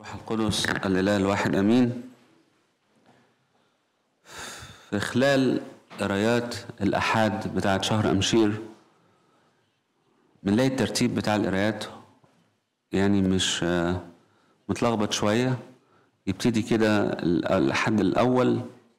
روح القدس الإله الواحد أمين في خلال قرايات الأحاد بتاعت شهر أمشير بنلاقي الترتيب بتاع القرايات يعني مش آه، متلخبط شوية يبتدي كده ال- الأحد الأول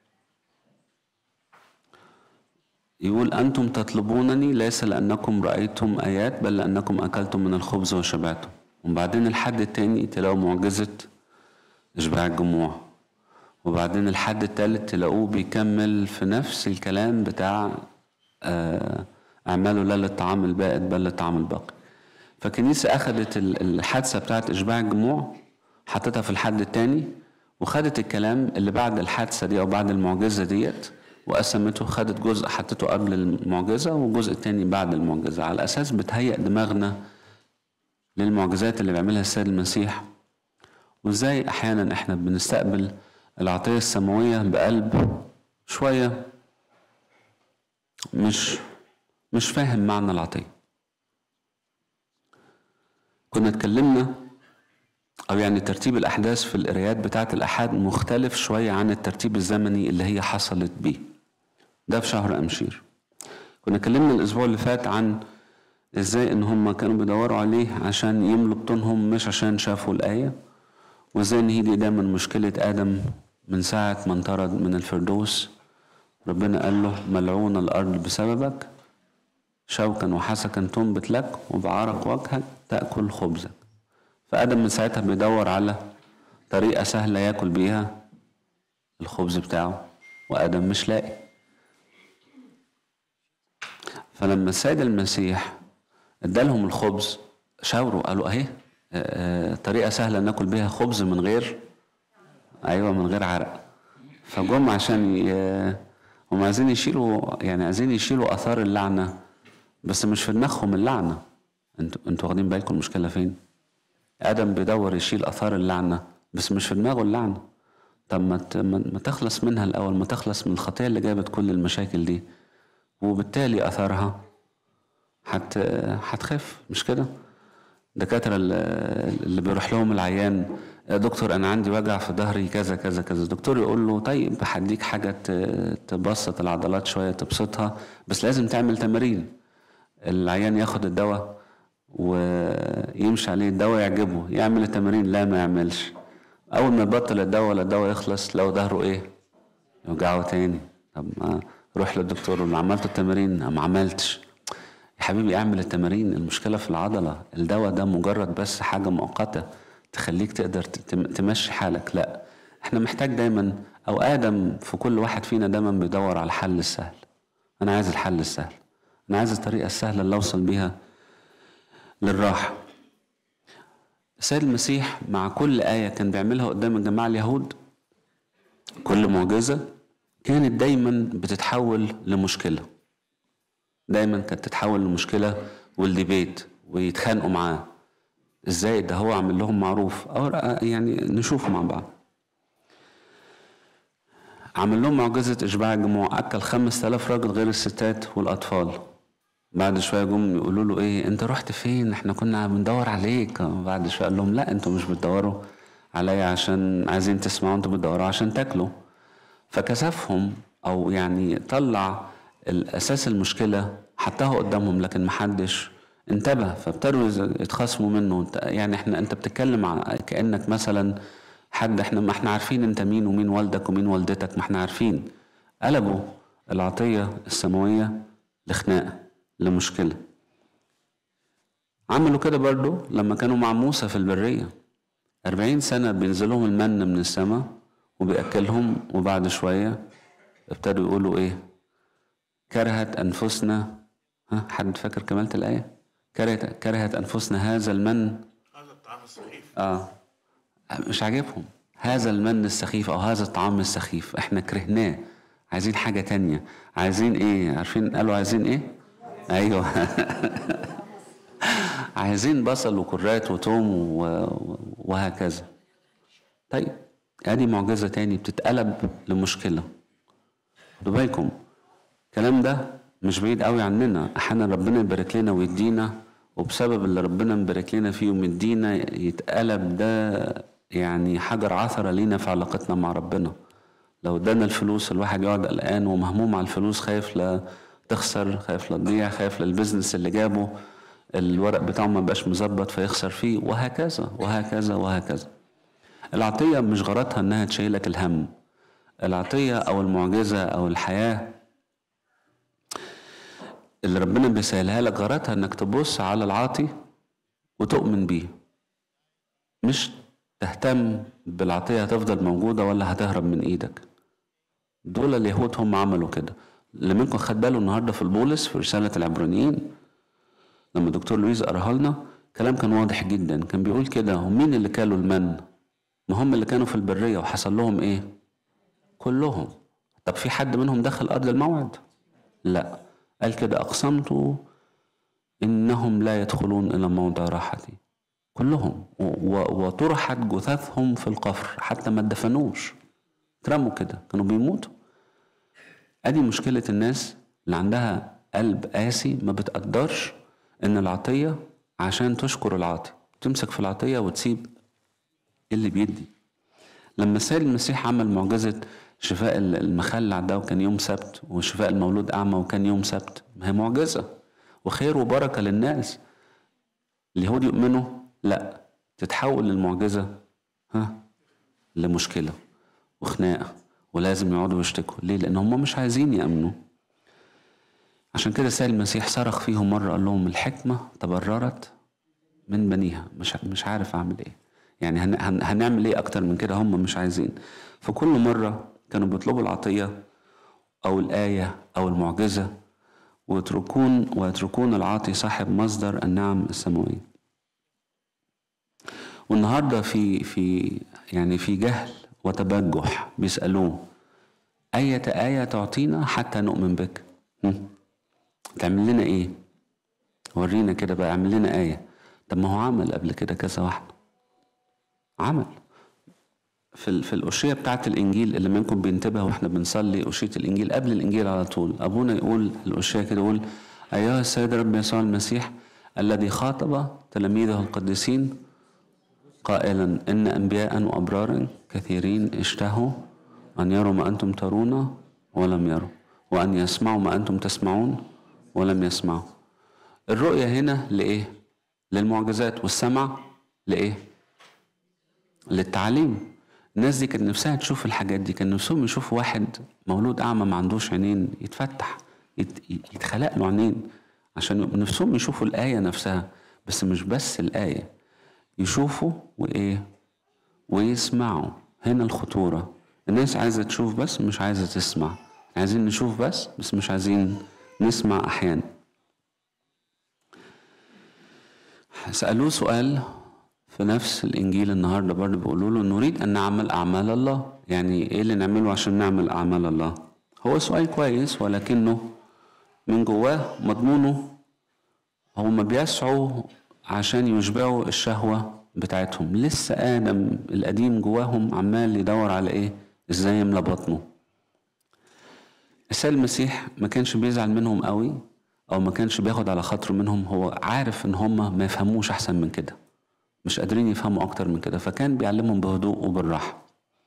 يقول أنتم تطلبونني ليس لأنكم رأيتم آيات بل لأنكم أكلتم من الخبز وشبعتم وبعدين الحد التاني تلاقوا معجزة إشباع الجموع وبعدين الحد التالت تلاقوه بيكمل في نفس الكلام بتاع آه، أعماله لا للطعام البائد بل للطعام الباقي فالكنيسة أخدت ال- الحادثة بتاعت إشباع الجموع حطتها في الحد التاني وخدت الكلام اللي بعد الحادثة دي أو بعد المعجزة ديت وقسمته خدت جزء حطته قبل المعجزة والجزء التاني بعد المعجزة على أساس بتهيأ دماغنا للمعجزات اللي بيعملها السيد المسيح وازاي احيانا احنا بنستقبل العطية السماوية بقلب شوية مش مش فاهم معنى العطية كنا اتكلمنا او يعني ترتيب الاحداث في القرايات بتاعة الاحاد مختلف شوية عن الترتيب الزمني اللي هي حصلت بيه ده في شهر امشير كنا اتكلمنا الاسبوع اللي فات عن ازاي ان هم كانوا بيدوروا عليه عشان يملوا بطونهم مش عشان شافوا الايه وازاي ان هي دي دايما مشكله ادم من ساعه ما انطرد من الفردوس ربنا قال له ملعون الارض بسببك شوكا وحسكا تنبت لك وبعرق وجهك تاكل خبزك فادم من ساعتها بيدور على طريقه سهله ياكل بيها الخبز بتاعه وادم مش لاقي فلما السيد المسيح ادالهم الخبز شاوروا قالوا اهي آه، آه، طريقه سهله ناكل بيها خبز من غير ايوه من غير عرق فجم عشان ي... هم عايزين يشيلوا يعني عايزين يشيلوا اثار اللعنه بس مش في دماغهم اللعنه انتوا انتوا واخدين بالكم المشكله فين ادم بيدور يشيل اثار اللعنه بس مش في دماغه اللعنه طب ما ت- ما ما تخلص منها الاول ما تخلص من الخطيه اللي جابت كل المشاكل دي وبالتالي اثارها هت هتخف مش كده الدكاترة اللي اللي بيروح لهم العيان يا دكتور أنا عندي وجع في ظهري كذا كذا كذا الدكتور يقول له طيب هديك حاجة ت- تبسط العضلات شوية تبسطها بس لازم تعمل تمارين العيان ياخد الدواء ويمشي عليه الدواء يعجبه يعمل التمارين لا ما يعملش أول ما يبطل الدواء ولا الدواء يخلص لو ظهره إيه يوجعه تاني طب ما روح للدكتور اللي عملت التمارين ما عملتش يا حبيبي اعمل التمارين المشكلة في العضلة الدواء ده مجرد بس حاجة مؤقتة تخليك تقدر تم- تمشي حالك لا احنا محتاج دايما او ادم في كل واحد فينا دايما بيدور على الحل السهل انا عايز الحل السهل انا عايز الطريقة السهلة اللي اوصل بيها للراحة السيد المسيح مع كل آية كان بيعملها قدام الجماعة اليهود كل معجزة كانت دايما بتتحول لمشكلة دايما كانت تتحول لمشكلة والديبيت ويتخانقوا معاه ازاي ده هو عامل لهم معروف او رأ- يعني نشوفه مع بعض عمل لهم معجزة إشباع الجموع أكل خمس تلاف راجل غير الستات والأطفال بعد شوية جم يقولوا له إيه أنت رحت فين إحنا كنا بندور عليك بعد شوية قال لهم لا أنتوا مش بتدوروا عليا عشان عايزين تسمعوا أنتوا بتدوروا عشان تاكلوا فكسفهم او يعني طلع الاساس المشكله حطها قدامهم لكن محدش انتبه فابتدوا يز- يتخاصموا منه انت- يعني احنا انت بتتكلم ع- كانك مثلا حد احنا ما احنا عارفين انت مين ومين والدك ومين والدتك ما احنا عارفين قلبوا العطيه السماويه لخناقه لمشكله عملوا كده برضو لما كانوا مع موسى في البريه أربعين سنة بينزلهم المن من السماء وبيأكلهم وبعد شوية ابتدوا يقولوا إيه كرهت أنفسنا ها حد فاكر كمالة الآية كرهت, كرهت أنفسنا هذا المن هذا الطعام السخيف آه مش عاجبهم هذا المن السخيف أو هذا الطعام السخيف إحنا كرهناه عايزين حاجة تانية عايزين إيه عارفين قالوا عايزين إيه أيوه عايزين بصل وكرات وتوم و- وهكذا طيب ادي معجزة تاني بتتقلب لمشكلة خدوا بالكم الكلام ده مش بعيد قوي عننا احيانا ربنا يبارك لنا ويدينا وبسبب اللي ربنا مبارك لنا فيه ومدينا يتقلب ده يعني حجر عثرة لينا في علاقتنا مع ربنا لو ادانا الفلوس الواحد يقعد قلقان ومهموم على الفلوس خايف لا تخسر خايف لا تضيع خايف للبزنس اللي جابه الورق بتاعه ما بقاش مظبط فيخسر فيه وهكذا وهكذا وهكذا العطية مش غرضها انها تشيلك الهم العطية او المعجزة او الحياة اللي ربنا بيسهلها لك غرضها انك تبص على العاطي وتؤمن بيه مش تهتم بالعطية هتفضل موجودة ولا هتهرب من ايدك دول اليهود هم عملوا كده اللي منكم خد باله النهارده في البولس في رسالة العبرانيين لما الدكتور لويز قراها لنا كلام كان واضح جدا كان بيقول كده هم مين اللي كانوا المن ما هم اللي كانوا في البرية وحصل لهم ايه كلهم طب في حد منهم دخل أرض الموعد لا قال كده أقسمت إنهم لا يدخلون إلى موضع راحتي كلهم وطرحت جثثهم في القفر حتى ما اتدفنوش اترموا كده كانوا بيموتوا ادي مشكلة الناس اللي عندها قلب قاسي ما بتقدرش ان العطية عشان تشكر العاطي تمسك في العطية وتسيب اللي بيدي لما السيد المسيح عمل معجزة شفاء المخلع ده وكان يوم سبت وشفاء المولود أعمى وكان يوم سبت ما هي معجزة وخير وبركة للناس اليهود يؤمنوا لا تتحول المعجزة ها لمشكلة وخناقة ولازم يقعدوا يشتكوا ليه لأن هم مش عايزين يأمنوا عشان كده سيد المسيح صرخ فيهم مرة قال لهم الحكمة تبررت من بنيها مش مش عارف أعمل إيه يعني هن هن هنعمل إيه أكتر من كده هم مش عايزين فكل مرة كانوا بيطلبوا العطية أو الآية أو المعجزة ويتركون ويتركون العاطي صاحب مصدر النعم السماوية والنهارده في في يعني في جهل وتبجح بيسألوه أية آية تعطينا حتى نؤمن بك تعمل لنا إيه ورينا كده بقى اعمل لنا آية طب ما هو عمل قبل كده كذا واحدة عمل في في الأشية بتاعة الإنجيل اللي منكم بينتبه واحنا بنصلي أشية الإنجيل قبل الإنجيل على طول أبونا يقول الأشية كده يقول أيها السيد رب يسوع المسيح الذي خاطب تلاميذه القديسين قائلا إن أنبياء وأبرارا كثيرين اشتهوا أن يروا ما أنتم ترون ولم يروا وأن يسمعوا ما أنتم تسمعون ولم يسمعوا الرؤية هنا لإيه؟ للمعجزات والسمع لإيه؟ للتعليم الناس دي كان نفسها تشوف الحاجات دي كان نفسهم يشوفوا واحد مولود أعمى ما عندوش عينين يتفتح يتخلق له عينين عشان نفسهم يشوفوا الآية نفسها بس مش بس الآية يشوفوا وإيه ويسمعوا هنا الخطورة الناس عايزة تشوف بس مش عايزة تسمع عايزين نشوف بس بس مش عايزين نسمع أحيانا سألوه سؤال في نفس الإنجيل النهاردة برضه بيقولوا له نريد أن نعمل أعمال الله يعني إيه اللي نعمله عشان نعمل أعمال الله هو سؤال كويس ولكنه من جواه مضمونه هما بيسعوا عشان يشبعوا الشهوة بتاعتهم لسه آدم القديم جواهم عمال يدور على إيه إزاي يملى بطنه السيد المسيح ما كانش بيزعل منهم قوي أو ما كانش بياخد على خاطره منهم هو عارف إن هما ما يفهموش أحسن من كده مش قادرين يفهموا أكتر من كده فكان بيعلمهم بهدوء وبالراحة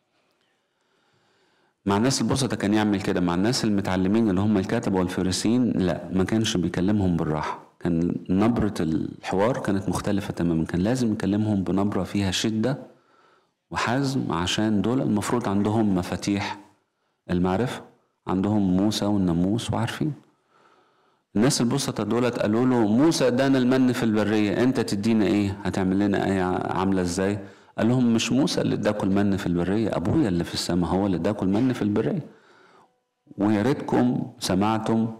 مع الناس البسطة كان يعمل كده مع الناس المتعلمين اللي هم الكاتب والفارسيين لا ما كانش بيكلمهم بالراحة كان نبرة الحوار كانت مختلفة تماما كان لازم يكلمهم بنبرة فيها شدة وحزم عشان دول المفروض عندهم مفاتيح المعرفة عندهم موسى والناموس وعارفين الناس البسطة دولت قالوا له موسى ادانا المن في البرية انت تدينا ايه هتعمل لنا ايه عاملة ازاي قال لهم مش موسى اللي اداكم المن في البرية ابويا اللي في السماء هو اللي اداكم المن في البرية ويا ريتكم سمعتم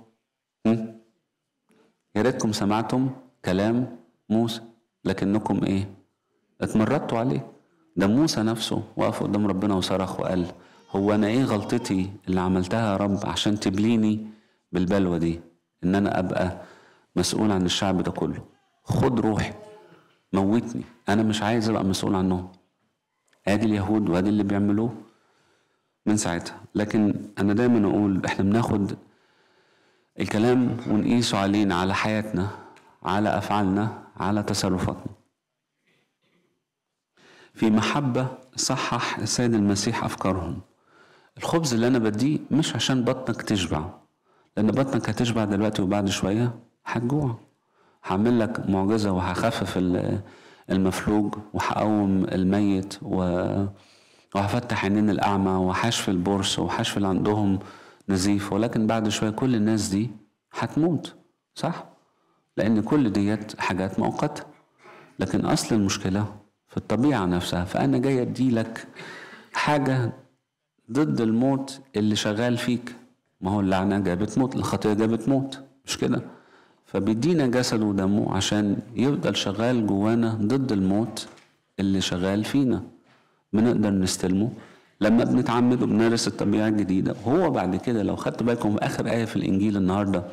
يا ريتكم سمعتم كلام موسى لكنكم ايه اتمردتوا عليه ده موسى نفسه وقف قدام ربنا وصرخ وقال هو انا ايه غلطتي اللي عملتها يا رب عشان تبليني بالبلوه دي ان انا ابقى مسؤول عن الشعب ده كله خد روحي موتني انا مش عايز ابقى مسؤول عنهم ادي اليهود وادي اللي بيعملوه من ساعتها لكن انا دايما اقول احنا بناخد الكلام ونقيسه علينا على حياتنا على افعالنا على تصرفاتنا في محبة صحح السيد المسيح أفكارهم الخبز اللي أنا بديه مش عشان بطنك تشبع لأن بطنك هتشبع دلوقتي وبعد شوية هتجوع هعمل لك معجزة وهخفف المفلوج وهقوم الميت و... وهفتح عينين الأعمى وهشفي البرص وهشفي اللي عندهم نزيف ولكن بعد شوية كل الناس دي هتموت صح؟ لأن كل ديت حاجات مؤقتة لكن أصل المشكلة في الطبيعة نفسها فأنا جاي أديلك حاجة ضد الموت اللي شغال فيك ما هو اللعنة جابت موت الخطية جابت موت مش كده فبيدينا جسده ودمه عشان يفضل شغال جوانا ضد الموت اللي شغال فينا بنقدر نستلمه لما بنتعمد وبنمارس الطبيعة الجديدة وهو بعد كده لو خدت بالكم في آخر آية في الإنجيل النهاردة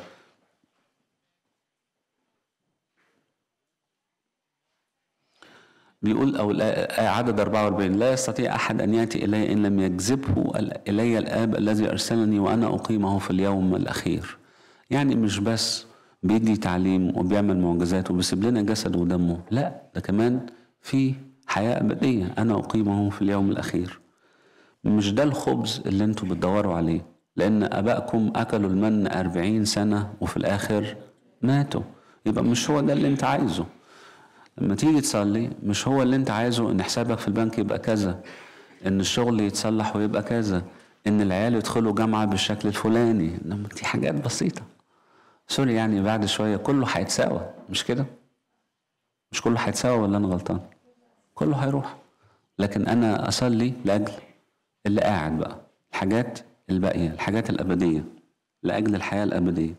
بيقول أو عدد 44 لا يستطيع أحد أن يأتي إلي إن لم يجذبه إلي الآب الذي أرسلني وأنا أقيمه في اليوم الأخير يعني مش بس بيدي تعليم وبيعمل معجزات وبيسيب لنا جسد ودمه لا ده كمان في حياة أبدية أنا أقيمه في اليوم الأخير مش ده الخبز اللي انتوا بتدوروا عليه لأن أبائكم أكلوا المن أربعين سنة وفي الآخر ماتوا يبقى مش هو ده اللي انت عايزه لما تيجي تصلي مش هو اللي انت عايزه ان حسابك في البنك يبقى كذا ان الشغل يتصلح ويبقى كذا ان العيال يدخلوا جامعة بالشكل الفلاني انما دي حاجات بسيطة سوري يعني بعد شوية كله هيتساوى مش كده مش كله هيتساوى ولا انا غلطان كله هيروح لكن انا اصلي لاجل اللي قاعد بقى الحاجات الباقية الحاجات الأبدية لأجل الحياة الأبدية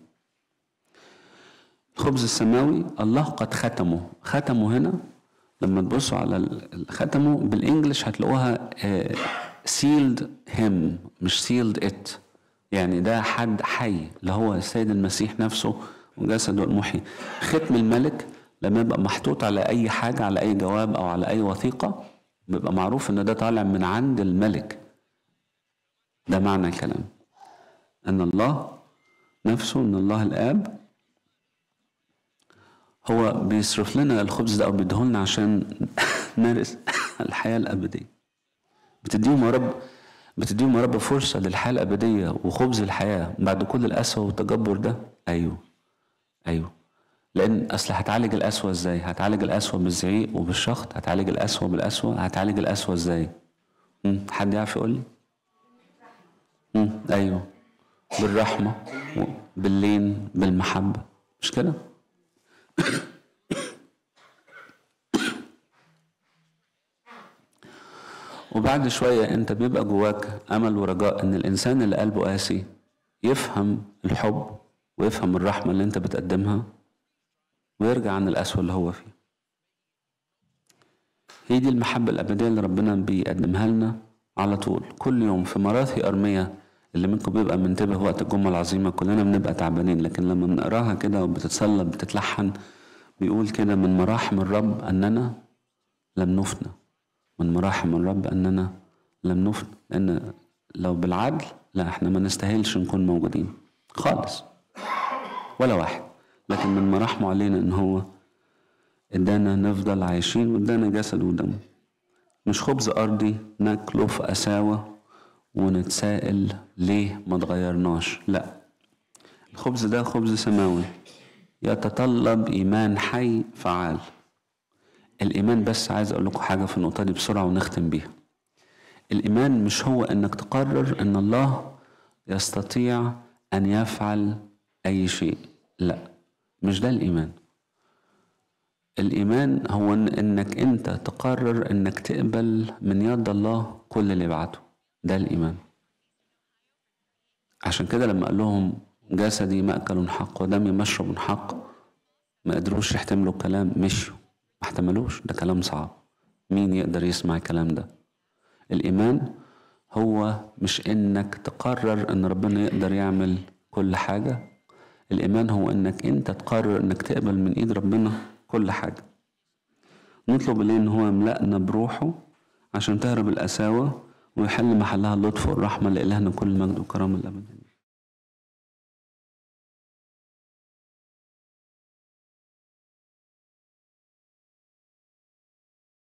الخبز السماوي الله قد ختمه ختمه هنا لما تبصوا على ختمه بالانجلش هتلاقوها سيلد هيم مش سيلد ات يعني ده حد حي اللي هو السيد المسيح نفسه وجسده المحيي ختم الملك لما يبقى محطوط على اي حاجه على اي جواب او على اي وثيقه بيبقى معروف ان ده طالع من عند الملك ده معنى الكلام ان الله نفسه ان الله الاب هو بيصرف لنا الخبز ده او بيديهولنا عشان نمارس الحياه الابديه بتديهم يا رب بتديهم يا رب فرصه للحياه الابديه وخبز الحياه بعد كل القسوه والتجبر ده ايوه ايوه لان اصل هتعالج القسوه ازاي هتعالج القسوه بالزعيق وبالشخط هتعالج القسوه بالقسوه هتعالج القسوه ازاي حد يعرف يقول لي مم. ايوه بالرحمه باللين بالمحبه مش كده وبعد شوية انت بيبقى جواك امل ورجاء ان الانسان اللي قلبه قاسي يفهم الحب ويفهم الرحمة اللي انت بتقدمها ويرجع عن القسوة اللي هو فيه هي دي المحبة الأبدية اللي ربنا بيقدمها لنا على طول كل يوم في مراثي أرمية اللي منكم بيبقى منتبه وقت الجمعة العظيمة كلنا بنبقى تعبانين لكن لما بنقراها كده وبتتصلى بتتلحن بيقول كده من مراحم الرب أننا لم نفنى من مراحم الرب أننا لم نفنى لأن لو بالعدل لا احنا ما نستاهلش نكون موجودين خالص ولا واحد لكن من مراحمه علينا ان هو ادانا نفضل عايشين وادانا جسد ودم مش خبز ارضي ناكله في قساوه ونتسائل ليه ما تغيرناش لا الخبز ده خبز سماوي يتطلب ايمان حي فعال الايمان بس عايز اقول لكم حاجه في النقطه دي بسرعه ونختم بيها الايمان مش هو انك تقرر ان الله يستطيع ان يفعل اي شيء لا مش ده الايمان الايمان هو إن انك انت تقرر انك تقبل من يد الله كل اللي بعته ده الايمان عشان كده لما قال لهم جسدي مأكل حق ودمي مشرب حق ما قدروش يحتملوا الكلام مشوا ما احتملوش ده كلام صعب مين يقدر يسمع الكلام ده الإيمان هو مش إنك تقرر إن ربنا يقدر يعمل كل حاجة الإيمان هو إنك أنت تقرر إنك تقبل من إيد ربنا كل حاجة نطلب إليه إن هو يملأنا بروحه عشان تهرب القساوة ويحل محلها اللطف والرحمة لإلهنا كل مجد وكرامة الأبد